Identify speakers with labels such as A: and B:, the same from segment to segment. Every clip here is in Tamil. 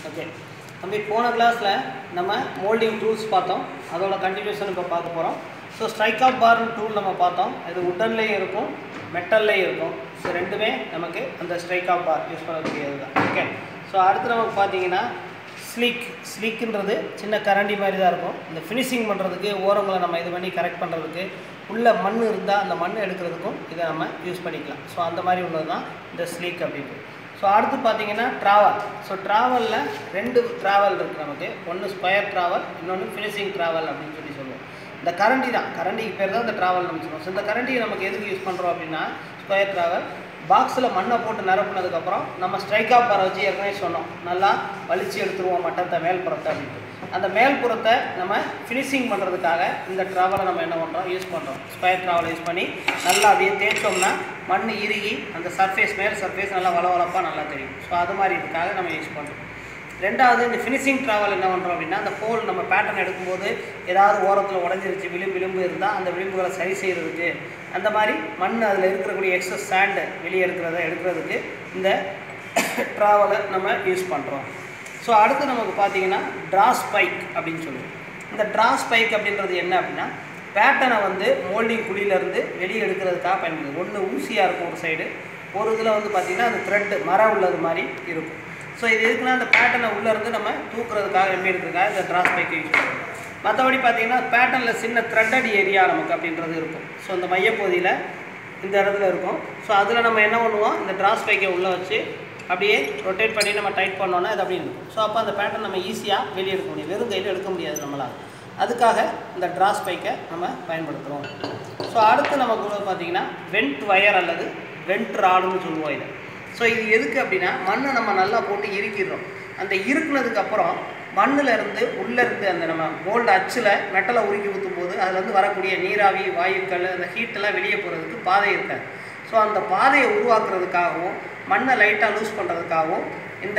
A: ஓகே தம்பி போன கிளாஸில் நம்ம மோல்டிங் டூல்ஸ் பார்த்தோம் அதோட கண்டினியூஷன் இப்போ பார்க்க போகிறோம் so strike off bar tool நம்ம பார்த்தோம் இது உட்டன்லேயும் இருக்கும் மெட்டல்லையும் இருக்கும் ஸோ ரெண்டுமே நமக்கு அந்த ஸ்ட்ரைக் ஆஃப் பார் யூஸ் பண்ணக்கூடியது தான் ஓகே ஸோ அடுத்து நமக்கு பார்த்தீங்கன்னா ஸ்லீக் ஸ்லீக்குன்றது சின்ன கரண்டி மாதிரி தான் இருக்கும் இந்த ஃபினிஷிங் பண்ணுறதுக்கு ஓரங்களை நம்ம இது பண்ணி கரெக்ட் பண்ணுறதுக்கு உள்ள மண் இருந்தால் அந்த மண் எடுக்கிறதுக்கும் இதை நம்ம யூஸ் பண்ணிக்கலாம் ஸோ அந்த மாதிரி உள்ளது தான் இந்த ஸ்லீக் அப்படின்ட்டு ஸோ அடுத்து பார்த்தீங்கன்னா ட்ராவல் ஸோ ட்ராவலில் ரெண்டு ட்ராவல் இருக்குது நமக்கு ஒன்று ஸ்கொயர் ட்ராவல் இன்னொன்று ஃபினிஷிங் ட்ராவல் அப்படின்னு சொல்லி சொல்லுவோம் இந்த கரண்டி தான் கரண்டிக்கு பேர் தான் இந்த ட்ராவல் நம்ம சொல்லுவோம் ஸோ இந்த கரண்டியை நமக்கு எதுக்கு யூஸ் பண்ணுறோம் அப்படின்னா ஸ்கொயர் ட்ராவல் பாக்ஸில் மண்ணை போட்டு நிரப்புனதுக்கப்புறம் நம்ம ஸ்ட்ரைக் ஆஃப் பாரை வச்சு ஏற்கனவே சொன்னோம் நல்லா வலிச்சு எடுத்துருவோம் மட்டத்தை மேல்புறத்தை அப்படின்ட்டு அந்த மேல்புறத்தை நம்ம ஃபினிஷிங் பண்ணுறதுக்காக இந்த ட்ராவலை நம்ம என்ன பண்ணுறோம் யூஸ் பண்ணுறோம் ஸ்கொயர் ட்ராவலை யூஸ் பண்ணி நல்லா அப்படியே தேய்ச்சோம்னா மண் இறுகி அந்த சர்ஃபேஸ் மேல் சர்ஃபேஸ் நல்லா வளவளப்பாக நல்லா தெரியும் ஸோ அது மாதிரி இதுக்காக நம்ம யூஸ் பண்ணுறோம் ரெண்டாவது இந்த ஃபினிஷிங் ட்ராவல் என்ன பண்ணுறோம் அப்படின்னா அந்த ஹோல் நம்ம பேட்டர்ன் எடுக்கும்போது ஏதாவது ஓரத்தில் உடஞ்சிருச்சு விளிம்பு விளிம்பு இருந்தால் அந்த விளிம்புகளை சரி செய்கிறதுக்கு அந்த மாதிரி மண் அதில் இருக்கக்கூடிய எக்ஸஸ் சாண்டு வெளியே எடுக்கிறத எடுக்கிறதுக்கு இந்த ட்ராவலை நம்ம யூஸ் பண்ணுறோம் ஸோ அடுத்து நமக்கு பார்த்தீங்கன்னா ட்ரா ஸ்பைக் அப்படின்னு சொல்லுவோம் இந்த ட்ரா ஸ்பைக் அப்படின்றது என்ன அப்படின்னா பேட்டனை வந்து மோல்டிங் குழியிலேருந்து வெளியே எடுக்கிறதுக்காக பயன்படுது ஒன்று ஊசியாக இருக்கும் ஒரு சைடு ஒரு இதில் வந்து பார்த்திங்கன்னா அந்த த்ரெட்டு மரம் உள்ளது மாதிரி இருக்கும் ஸோ இது எதுக்குன்னா அந்த பேட்டனை உள்ளேருந்து நம்ம தூக்குறதுக்காக எப்படி எடுக்கிறதுக்காக இந்த ட்ரா ஸ்பைக்கை யூஸ் பண்ணுவோம் மற்றபடி பார்த்தீங்கன்னா பேட்டர்னில் சின்ன த்ரெட்டட் ஏரியா நமக்கு அப்படின்றது இருக்கும் ஸோ இந்த மையப்பகுதியில் இந்த இடத்துல இருக்கும் ஸோ அதில் நம்ம என்ன பண்ணுவோம் இந்த ட்ரா ஸ்பைக்கை உள்ளே வச்சு அப்படியே ரொட்டேட் பண்ணி நம்ம டைட் பண்ணோன்னா அது அப்படி இருக்கும் ஸோ அப்போ அந்த பேட்டர்ன் நம்ம ஈஸியாக வெளியே எடுக்க முடியும் வெறும் கையில் எடுக்க முடியாது நம்மளால் அதுக்காக இந்த ட்ரா ஸ்பைக்கை நம்ம பயன்படுத்துகிறோம் ஸோ அடுத்து நமக்கு உள்ளது பார்த்தீங்கன்னா வெண்ட் வயர் அல்லது வெண்ட் ராடுன்னு சொல்லுவோம் இதை ஸோ இது எதுக்கு அப்படின்னா மண்ணை நம்ம நல்லா போட்டு இறுக்கிடுறோம் அந்த இறுக்குனதுக்கு அப்புறம் மண்ணில் இருந்து உள்ளேருந்து அந்த நம்ம மோல்டு அச்சில் மெட்டலை உருக்கி ஊற்றும் போது அதுலேருந்து வரக்கூடிய நீராவி வாயுக்கள் அந்த ஹீட்டெல்லாம் வெளியே போகிறதுக்கு பாதை இருக்காது ஸோ அந்த பாதையை உருவாக்குறதுக்காகவும் மண்ணை லைட்டாக லூஸ் பண்ணுறதுக்காகவும் இந்த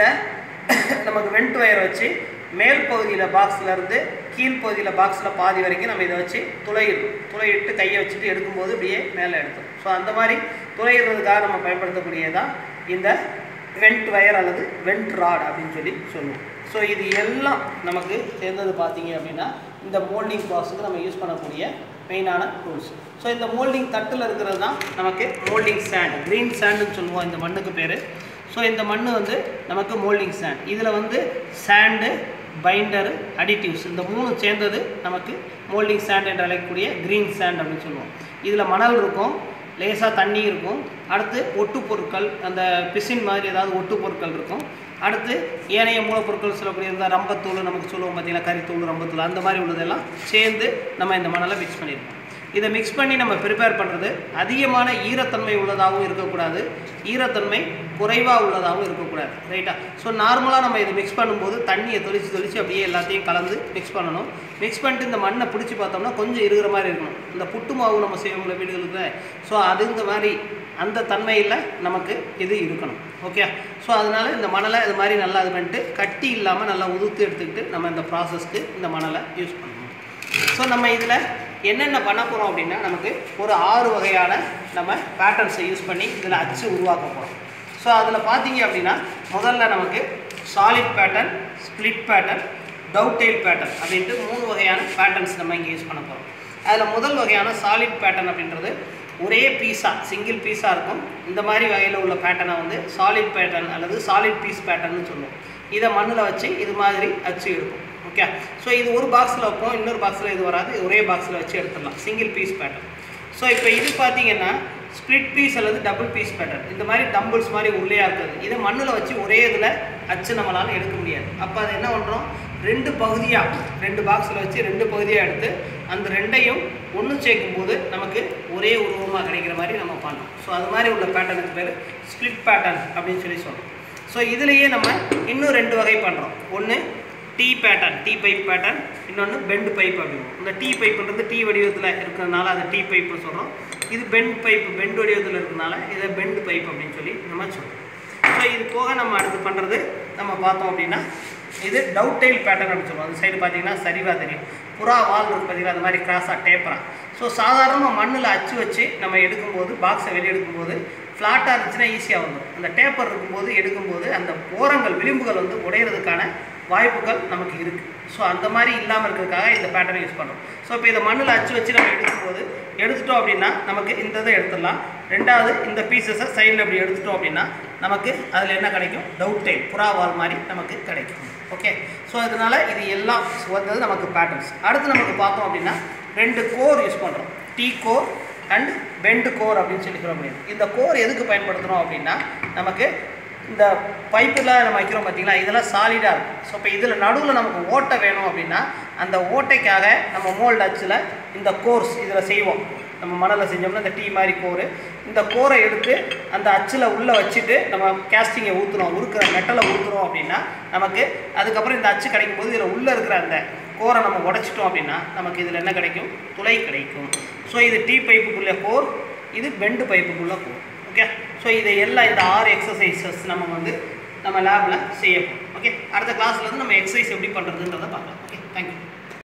A: நமக்கு வெண்ட் வயர் வச்சு மேல் பகுதியில் பாக்ஸில் இருந்து கீழ் பகுதியில் பாக்ஸில் பாதி வரைக்கும் நம்ம இதை வச்சு துளையிடும் துளையிட்டு கையை வச்சுட்டு எடுக்கும்போது இப்படியே மேலே எடுத்தோம் ஸோ அந்த மாதிரி துளையிடுறதுக்காக நம்ம பயன்படுத்தக்கூடியதான் இந்த வெண்ட் வயர் அல்லது வெண்ட் ராட் அப்படின்னு சொல்லி சொல்லுவோம் ஸோ இது எல்லாம் நமக்கு சேர்ந்தது பார்த்தீங்க அப்படின்னா இந்த மோல்டிங் ப்ராசஸ்க்கு நம்ம யூஸ் பண்ணக்கூடிய மெயினான டூல்ஸ் ஸோ இந்த மோல்டிங் தட்டில் இருக்கிறது தான் நமக்கு மோல்டிங் சேண்ட் க்ரீன் சேண்டுன்னு சொல்லுவோம் இந்த மண்ணுக்கு பேர் ஸோ இந்த மண் வந்து நமக்கு மோல்டிங் சேண்ட் இதில் வந்து சேண்டு பைண்டரு அடிட்டிவ்ஸ் இந்த மூணு சேர்ந்தது நமக்கு மோல்டிங் சேண்ட் என்று அழைக்கக்கூடிய க்ரீன் சேண்ட் அப்படின்னு சொல்லுவோம் இதில் மணல் இருக்கும் லேசாக தண்ணி இருக்கும் அடுத்து ஒட்டு பொருட்கள் அந்த பிசின் மாதிரி ஏதாவது ஒட்டு பொருட்கள் இருக்கும் அடுத்து ஏனைய மூலப்பொருட்கள் சொல்லக்கூடிய இந்த ரம்பத்தூள் நமக்கு சொல்லுவோம் பார்த்தீங்கன்னா கறித்தூள் ரம்பத்தூள் அந்த மாதிரி உள்ளதெல்லாம் சேர்ந்து நம்ம இந்த மணலை மிக்ஸ் பண்ணியிருக்கோம் இதை மிக்ஸ் பண்ணி நம்ம ப்ரிப்பேர் பண்ணுறது அதிகமான ஈரத்தன்மை உள்ளதாகவும் இருக்கக்கூடாது ஈரத்தன்மை குறைவாக உள்ளதாகவும் இருக்கக்கூடாது ரைட்டா ஸோ நார்மலாக நம்ம இதை மிக்ஸ் பண்ணும்போது தண்ணியை தொளிச்சு தொளிச்சு அப்படியே எல்லாத்தையும் கலந்து மிக்ஸ் பண்ணணும் மிக்ஸ் பண்ணிட்டு இந்த மண்ணை பிடிச்சி பார்த்தோம்னா கொஞ்சம் இருக்கிற மாதிரி இருக்கணும் இந்த புட்டு மாவு நம்ம செய்வோம்ல வீடுகளுக்கு ஸோ அது இந்த மாதிரி அந்த தன்மையில் நமக்கு இது இருக்கணும் ஓகே ஸோ அதனால் இந்த மணலை இது மாதிரி நல்லா இது பண்ணிட்டு கட்டி இல்லாமல் நல்லா உதுத்து எடுத்துக்கிட்டு நம்ம இந்த ப்ராசஸ்க்கு இந்த மணலை யூஸ் பண்ணணும் ஸோ நம்ம இதில் என்னென்ன பண்ண போகிறோம் அப்படின்னா நமக்கு ஒரு ஆறு வகையான நம்ம பேட்டர்ன்ஸை யூஸ் பண்ணி இதில் அச்சு உருவாக்க போகிறோம் ஸோ அதில் பார்த்தீங்க அப்படின்னா முதல்ல நமக்கு solid pattern split pattern dovetail pattern அப்படின்ட்டு மூணு வகையான பேட்டர்ன்ஸ் நம்ம இங்கே யூஸ் பண்ண போகிறோம் அதில் முதல் வகையான சாலிட் பேட்டர்ன் அப்படின்றது ஒரே பீஸாக சிங்கிள் பீஸாக இருக்கும் இந்த மாதிரி வகையில் உள்ள பேட்டர்னை வந்து சாலிட் பேட்டர்ன் அல்லது சாலிட் பீஸ் பேட்டர்ன்னு சொல்லுவோம் இதை மண்ணில் வச்சு இது மாதிரி அச்சு இருக்கும் ஓகே ஸோ இது ஒரு பாக்ஸில் வைப்போம் இன்னொரு பாக்ஸில் இது வராது ஒரே பாக்ஸில் வச்சு எடுத்துடலாம் சிங்கிள் பீஸ் பேட்டர்ன் ஸோ இப்போ இது பார்த்தீங்கன்னா ஸ்ப்ளிட் பீஸ் அல்லது டபுள் பீஸ் பேட்டர்ன் இந்த மாதிரி டம்பிள்ஸ் மாதிரி உள்ளேயாக இருக்குது இதை மண்ணில் வச்சு ஒரே இதில் அச்சு நம்மளால் எடுக்க முடியாது அப்போ அது என்ன பண்ணுறோம் ரெண்டு பகுதியாக ரெண்டு பாக்ஸில் வச்சு ரெண்டு பகுதியாக எடுத்து அந்த ரெண்டையும் ஒன்று சேர்க்கும் போது நமக்கு ஒரே உருவமாக கிடைக்கிற மாதிரி நம்ம பண்ணோம் ஸோ அது மாதிரி உள்ள பேட்டர்னுக்கு பேர் ஸ்ப்ளிட் பேட்டர்ன் அப்படின்னு சொல்லி சொல்கிறோம் ஸோ இதுலேயே நம்ம இன்னும் ரெண்டு வகை பண்ணுறோம் ஒன்று T pattern T pipe pattern இன்னொன்று பெண்ட் பைப் அப்படிவோம் இந்த டீ பைப்புன்றது டீ வடிவத்தில் இருக்கிறதுனால அதை டீ பைப்னு சொல்கிறோம் இது பெண்ட் பைப் பெண்ட் வடிவத்தில் இருக்கிறதுனால இதை பெண்ட் பைப் அப்படின்னு சொல்லி நம்ம சொல்கிறோம் ஸோ இது போக நம்ம அடுத்து பண்ணுறது நம்ம பார்த்தோம் அப்படின்னா இது டவுட் டெயில் பேட்டர்ன் அப்படின்னு சொல்லுவோம் அந்த சைடு பார்த்தீங்கன்னா சரிவாக தெரியும் புறா வால் இருக்கு பார்த்தீங்கன்னா அந்த மாதிரி கிராஸாக டேப்பரா ஸோ சாதாரணமாக மண்ணில் அச்சு வச்சு நம்ம எடுக்கும்போது பாக்ஸை வெளியே எடுக்கும்போது ஃப்ளாட்டாக இருந்துச்சுன்னா ஈஸியாக வந்துடும் அந்த டேப்பர் இருக்கும்போது எடுக்கும்போது அந்த ஓரங்கள் விளிம்புகள் வந்து உடையிறதுக்கான வாய்ப்புகள் நமக்கு இருக்குது ஸோ அந்த மாதிரி இல்லாமல் இருக்கிறதுக்காக இந்த பேட்டர்ன் யூஸ் பண்ணுறோம் ஸோ இப்போ இதை மண்ணில் அச்சு வச்சு நம்ம எடுக்கும்போது எடுத்துட்டோம் அப்படின்னா நமக்கு இந்த இதை எடுத்துடலாம் ரெண்டாவது இந்த பீசஸை சைடில் இப்படி எடுத்துட்டோம் அப்படின்னா நமக்கு அதில் என்ன கிடைக்கும் டவுட் டைல் புறாவால் மாதிரி நமக்கு கிடைக்கும் ஓகே ஸோ அதனால் இது எல்லாம் வந்தது நமக்கு பேட்டர்ன்ஸ் அடுத்து நமக்கு பார்த்தோம் அப்படின்னா ரெண்டு கோர் யூஸ் பண்ணுறோம் T core and bend core அப்படின்னு சொல்லி சொல்ல முடியும் இந்த கோர் எதுக்கு பயன்படுத்துகிறோம் அப்படின்னா நமக்கு இந்த பைப்புலாம் நம்ம வைக்கிறோம் பார்த்தீங்களா இதெல்லாம் சாலிடாக இருக்கும் ஸோ இப்போ இதில் நடுவில் நமக்கு ஓட்டை வேணும் அப்படின்னா அந்த ஓட்டைக்காக நம்ம மோல்டு அச்சில் இந்த கோர்ஸ் இதில் செய்வோம் நம்ம மணலில் செஞ்சோம்னா இந்த டீ மாதிரி கோர் இந்த கோரை எடுத்து அந்த அச்சில் உள்ளே வச்சுட்டு நம்ம கேஸ்டிங்கை ஊற்றுறோம் உருக்கிற மெட்டலை ஊற்றுறோம் அப்படின்னா நமக்கு அதுக்கப்புறம் இந்த அச்சு கிடைக்கும் போது இதில் உள்ளே இருக்கிற அந்த கோரை நம்ம உடைச்சிட்டோம் அப்படின்னா நமக்கு இதில் என்ன கிடைக்கும் துளை கிடைக்கும் ஸோ இது டீ பைப்புக்குள்ள கோர் இது பெண்டு பைப்புக்குள்ள கோர் ஓகே ஸோ இதை எல்லாம் இந்த ஆறு எக்ஸசைசஸ் நம்ம வந்து நம்ம லேபில் செய்ய போகிறோம் ஓகே அடுத்த கிளாஸில் வந்து நம்ம எக்ஸசைஸ் எப்படி பண்ணுறதுன்றதை பார்க்கலாம் ஓகே தேங்க்யூ